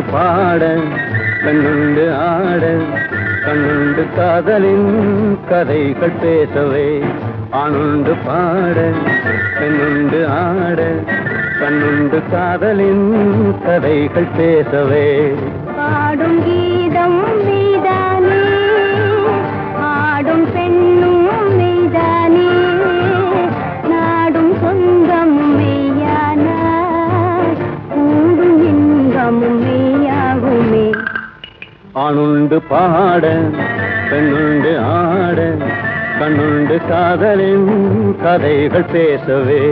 பாட கண்ணுண்டு ஆட கண்ணுண்டு காதலின் கதைகள் பேசவே ஆணுண்டு பாட பெண்ணுண்டு ஆட கண்ணுண்டு காதலின் கதைகள் பேசவே பாடும் கீதம் மெய்தானே ஆடும் பெண்ணும் மெய்தானே நாடும் சொந்தம் மெய்யான கூடும் இன்பமும் மெய்யாகுமே ஆணுண்டு பாட பெண்ணுண்டு ஆட கண்ணுண்டு காதலின் கதைகள் பேசவே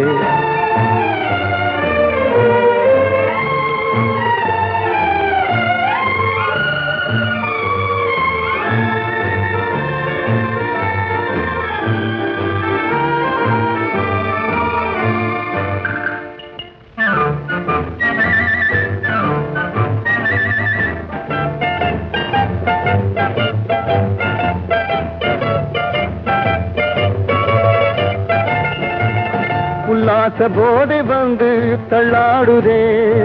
உல்லாச போதை வந்து தள்ளாடுதே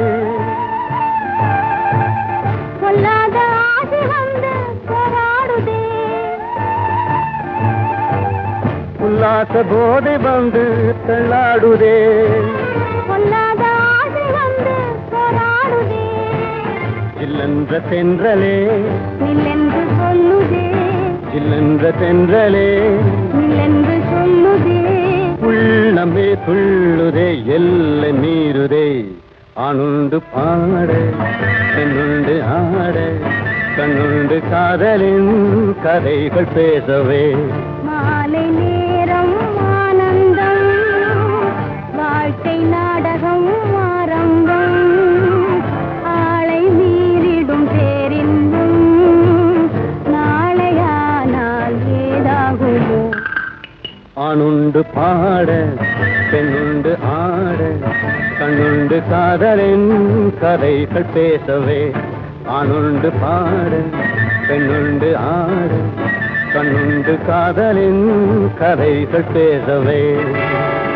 சொல்லாத ஆசை வந்து போராடுதே உல்லாச போதை வந்து தள்ளாடுதே சொல்லாத ஆசை வந்து போராடுதே இல்லென்ற தென்றலே நில்லென்று சொல்லுதே இல்லென்ற தென்றலே நில்லென்று சொல்லுதே உள்ளமே துள்ளுதே எல்லை மீறுதே ஆணுண்டு பாட பெண்ணுண்டு ஆட கண்ணுண்டு காதலின் கதைகள் பேசவே மாலை நேரம் ஆனந்தம் வாழ்க்கை நாடகம் ஆரம்பம் ஆளை மீறிடும் பேரின்பம் நாளையானால் ஏதாகுமோ ஆணுண்டு பாட பெண்ணுண்டு ஆட கண்ணுண்டு காதலின் கதைகள் பேசவே ஆணுண்டு பாட பெண்ணுண்டு ஆட கண்ணுண்டு காதலின் கதைகள் பேசவே